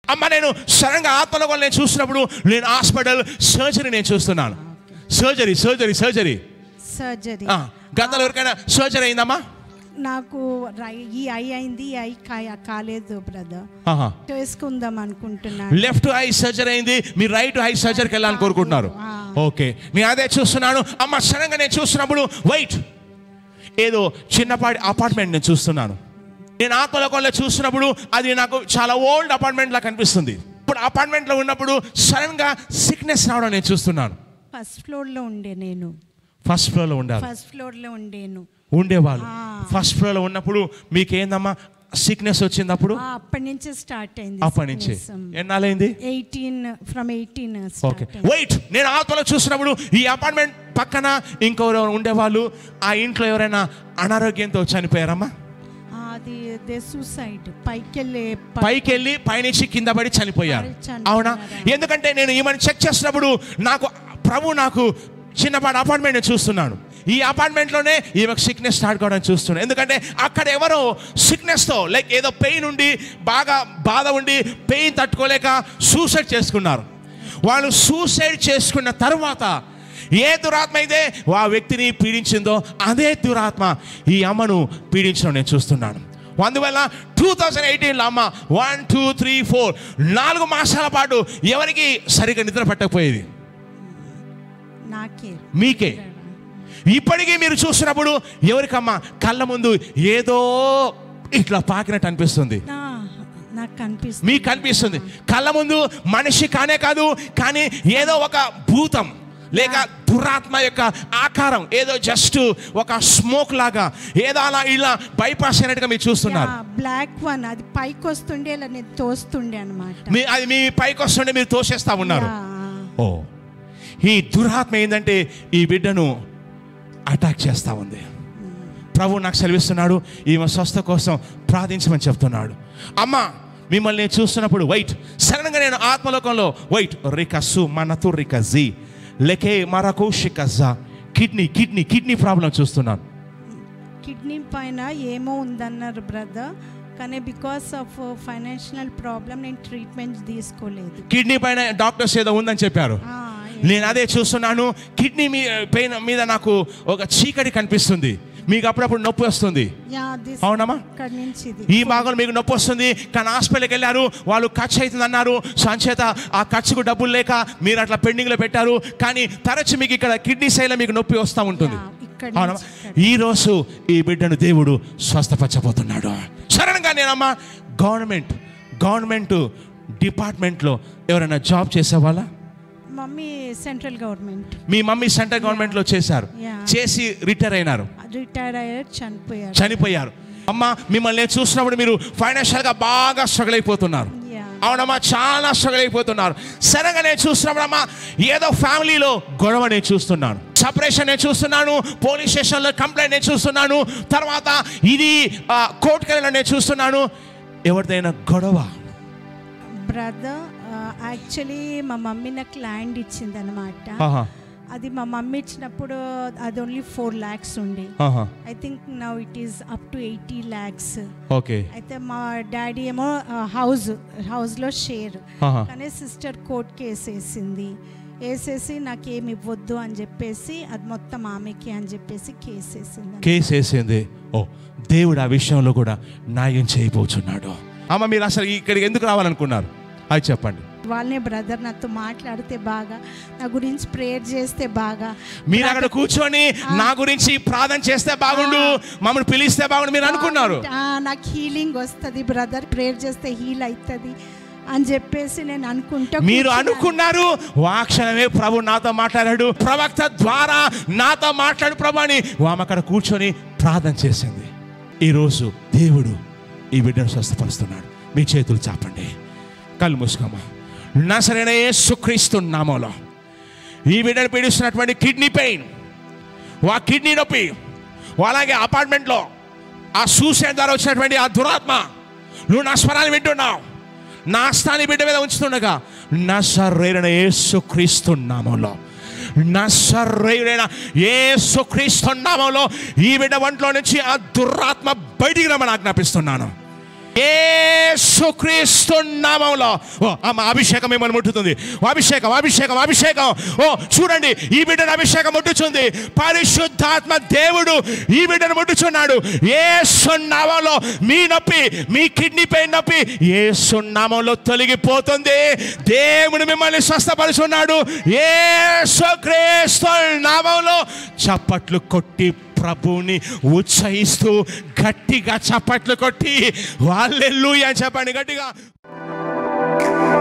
అమ్మ నేను సడన్గా ఆత్మలో నేను చూసినప్పుడు నేను హాస్పిటల్ సర్జరీ నేను చూస్తున్నాను సర్జరీ సర్జరీ సర్జరీ సర్జరీ గతంలో ఎవరికైనా సర్జరీ అయిందమ్మా నాకు రై- ఈ ఐ అయింది ఈ ఐ కా- కాలేదు బ్రదర్ ఆహా. చేసుకుందాం అనుకుంటున్నాను లెఫ్ట్ ఐ సర్జరీ అయింది మీరు రైట్ ఐ సర్జరీకి వెళ్ళాలని కోరుకుంటున్నారు ఓకే నేను అదే చూస్తున్నాను అమ్మ సడన్గా నేను చూస్తున్నప్పుడు వైట్ ఏదో చిన్నపాటి అపార్ట్మెంట్ నేను చూస్తున్నాను నేను ఆత్మలోకంలో చూస్తున్నప్పుడు అది నాకు చాలా ఓల్డ్ అపార్ట్మెంట్ లా కనిపిస్తుంది ఇప్పుడు అపార్ట్మెంట్లో ఉన్నప్పుడు సడన్గా సిక్నెస్ రావడం నేను చూస్తున్నాను ఫస్ట్ ఫ్లోర్ లో ఉండే నేను ఫస్ట్ ఫ్లోర్లో ఉండాలి ఫస్ట్ ఫ్లోర్ లో ఉండేను ఉండేవాళ్ళు ఆ. ఫస్ట్ ఫ్లోర్లో ఉన్నప్పుడు మీకేందమ్మా సిక్నెస్ వచ్చిందప్పుడు ఆ, అప్పటి నుంచే స్టార్ట్ అయింది అప్పటి నుంచి ఎన్నాళ్ళైంది eighteen from eighteen okay wait నేను ఆత్మలో చూసినప్పుడు ఈ అపార్ట్మెంట్ పక్కన ఇంకెవరు ఉండేవాళ్ళు ఆ ఇంట్లో ఎవరైనా అనారోగ్యంతో చనిపోయారమ్మా అది దే సూసైడ్ పైకి వెళ్ళే పైకి వెళ్ళి పైనుంచి కింద పడి చనిపోయారు పడి చనిపోయారు. అవునా ఎందుకంటే నేను ఈమెను చెక్ చేసినప్పుడు నాకు ప్రభు నాకు చిన్నపాటి అపార్ట్మెంట్ చూస్తున్నాను ఈ అపార్ట్మెంట్లోనే ఈమెకు సిక్నెస్ స్టార్ట్ కావడం చూస్తున్నాను ఎందుకంటే అక్కడ ఎవరో సిక్నెస్తో లైక్ ఏదో పెయిన్ ఉండి బాగా బాధ ఉండి పెయిన్ తట్టుకోలేక సూసైడ్ చేసుకున్నారు వాళ్ళు సూసైడ్ చేసుకున్న తర్వాత ఏ దురాత్మ అయితే ఆ వ్యక్తిని పీడించిందో అదే దురాత్మ ఈ అమ్మను పీడించడం నేను చూస్తున్నాను అందువల్ల టూ థౌజండ్ ఎయిటీన్లో అమ్మ వన్ టూ త్రీ ఫోర్ నాలుగు మాసాల పాటు ఎవరికి సరిగ్గా నిద్ర పట్టకపోయేది నాకే మీకే ఇప్పటికీ మీరు చూసినప్పుడు ఎవరికమ్మా కళ్ళ ముందు ఏదో ఇట్లా పాకినట్టు అనిపిస్తుంది నా- నాకు కనిపిస్తుంది మీకు కనిపిస్తుంది కళ్ళ ముందు మనిషి కానే కాదు కానీ ఏదో ఒక భూతం లేక దురాత్మ యొక్క ఆకారం ఏదో జస్ట్ ఒక స్మోక్ లాగా ఏదో అలా ఇలా బైపాస్ అయినట్టుగా మీరు చూస్తున్నారు బ్లాక్ వన్ అది పైకి వస్తుండే ఇలా నేను తోస్తుండే అనమాట మీ అది మీ పైకి వస్తుంటే మీరు తోసేస్తా ఉన్నారు ఓ ఈ దురాత్మ ఏంటంటే ఈ బిడ్డను అటాక్ చేస్తూ ఉంది ప్రభు నాకు సెలవిస్తున్నాడు ఈమె స్వస్థ కోసం ప్రార్థించమని చెప్తున్నాడు అమ్మ మిమ్మల్ని నేను చూస్తున్నప్పుడు వైట్ సడన్గా నేను ఆత్మలోకంలో వైట్ రికస్సు మనతు రికజీ లెకే మరకు షికజా కిడ్నీ కిడ్నీ కిడ్నీ ప్రాబ్లం చూస్తున్నాను కిడ్నీ పైన ఏమో ఉందన్నారు బ్రదర్ కానీ బికాస్ ఆఫ్ ఫైనాన్షియల్ ప్రాబ్లం నేను ట్రీట్మెంట్ తీసుకోలేదు కిడ్నీ పైన డాక్టర్స్ ఏదో ఉందని చెప్పారు ఆ, నేను అదే చూస్తున్నాను కిడ్నీ మీ పెయిన్ మీద నాకు ఒక చీకటి కనిపిస్తుంది మీకు అప్పుడప్పుడు నొప్పి వస్తుంది యా దిస్ అవునమ్మా ఇక్కడ నుంచి ఇది ఈ భాగంలో మీకు నొప్పి వస్తుంది కానీ హాస్పిటల్కి వెళ్ళారు వాళ్ళు ఖర్చు అవుతుంది అన్నారు సంచేత ఆ ఖర్చుకు డబ్బులు లేక మీరు అట్లా పెండింగ్లో పెట్టారు కానీ తరచు మీకు ఇక్కడ కిడ్నీ సైడ్లో మీకు నొప్పి వస్తూ ఉంటుంది యా, ఇక్కడ అవునమ్మా నుంచి ఇక్కడ. ఈ రోజు ఈ బిడ్డను దేవుడు స్వస్థపరచబోతున్నాడు సడన్గా నేనమ్మా గవర్నమెంట్ గవర్నమెంట్ డిపార్ట్మెంట్లో ఎవరైనా జాబ్ చేసేవాళ్ళ మమ్మీ సెంట్రల్ గవర్నమెంట్ మీ మమ్మీ సెంట్రల్ గవర్నమెంట్లో చేశారు Yeah. చేసి రిటైర్ అయినారు రిటైర్ అయ్యారు చనిపోయారు చనిపోయారు అమ్మ మిమ్మల్ని నేను చూసినప్పుడు మీరు ఫైనాన్షియల్గా బాగా స్ట్రగుల్ అయిపోతున్నారు యా అవునమ్మా చాలా స్ట్రగుల్ అయిపోతున్నారు సడన్గా నేను చూసినప్పుడు అమ్మా ఏదో ఫ్యామిలీలో గొడవ నేను చూస్తున్నాను సపరేషన్ నేను చూస్తున్నాను పోలీస్ స్టేషన్లో కంప్లైంట్ నేను చూస్తున్నాను తర్వాత ఇది కోర్టుకి వెళ్ళిన నేను చూస్తున్నాను ఎవరిదైనా గొడవ బ్రదర్ యాక్చువల్లీ మా మమ్మీ నాకు ల్యాండ్ ఇచ్చింది అనమాట ఆహా, అది మా మమ్మీ ఇచ్చినప్పుడు అది ఓన్లీ ఫోర్ ల్యాక్స్ ఉండే ఆహా, I think now it is up to eighty lakhs okay అయితే మా డాడీ ఏమో హౌస్ హౌస్లో షేర్ ఆహా, కానీ సిస్టర్ కోర్ట్ కేసు వేసింది వేసేసి నాకేమి ఇవ్వద్దు అని చెప్పేసి అది మొత్తం ఆమెకి అని చెప్పేసి కేసు వేసింది కేసు వేసింది ఓ దేవుడు ఆ విషయంలో కూడా న్యాయం చేయబోచున్నాడు అమ్మ మీరు అసలు ఇక్కడికి ఎందుకు రావాలనుకున్నారు అది చెప్పండి వాళ్ళనే బ్రదర్ నాతో మాట్లాడితే బాగా నా గురించి ప్రేయర్ చేస్తే బాగా మీరు అక్కడ కూర్చొని నా గురించి ప్రార్థన చేస్తే బాగుండు మమ్మల్ని పిలిస్తే బాగుండు మీరు అనుకున్నారు ఆ, నాకు హీలింగ్ వస్తుంది బ్రదర్ ప్రేయర్ చేస్తే హీల్ అవుతుంది అని చెప్పేసి నేను అనుకుంటా మీరు కూర్చున్నాను. అనుకున్నారు వాక్షణమే ప్రభు నాతో మాట్లాడాడు ప్రవక్త ద్వారా నాతో మాట్లాడు ప్రభు అని ఆమె అక్కడ కూర్చొని ప్రార్థన చేసింది ఈరోజు దేవుడు ఈ బిడ్డను స్వస్థపరుస్తున్నాడు మీ చేతులు చాపండి కళ్ళు మూసుకోమా నసరైన యేసుక్రీస్తు నామంలో ఈ బిడ్డను పీడిస్తున్నటువంటి కిడ్నీ పెయిన్ వా కిడ్నీ నొప్పి అలాగే అపార్ట్మెంట్లో ఆ సూసైడ్ ద్వారా వచ్చినటువంటి ఆ దురాత్మ నువ్వు నా స్వరాన్ని వింటున్నావు నా స్థాని బిడ్డ మీద ఉంచుతుండగా నా సర్రైన యేసుక్రీస్తు నామంలో నా సర్రైన యేసుక్రీస్తు నామంలో ఈ బిడ్డ ఒంట్లో నుంచి ఆ దురాత్మ బయటికి రమ్మని ఆజ్ఞాపిస్తున్నాను యేసుక్రీస్తు నామంలో ఓ అమ్మ అభిషేకం మిమ్మల్ని ముట్టుతుంది ఓ అభిషేకం అభిషేకం అభిషేకం ఓ చూడండి ఈ బిడ్డను అభిషేకం ముట్టుచుంది పరిశుద్ధాత్మ దేవుడు ఈ బిడ్డను ముట్టుచున్నాడు యేసు నామంలో మీ నొప్పి మీ కిడ్నీ పెయిన్ నొప్పి యేసు నామంలో తొలగిపోతుంది దేవుడు మిమ్మల్ని స్వస్థపరుచున్నాడు యేసుక్రీస్తు నామంలో చప్పట్లు కొట్టి ప్రభువుని ఉత్సహిస్తూ గట్టిగా చప్పట్లు కొట్టి వాళ్ళెల్లు అని చెప్పండి గట్టిగా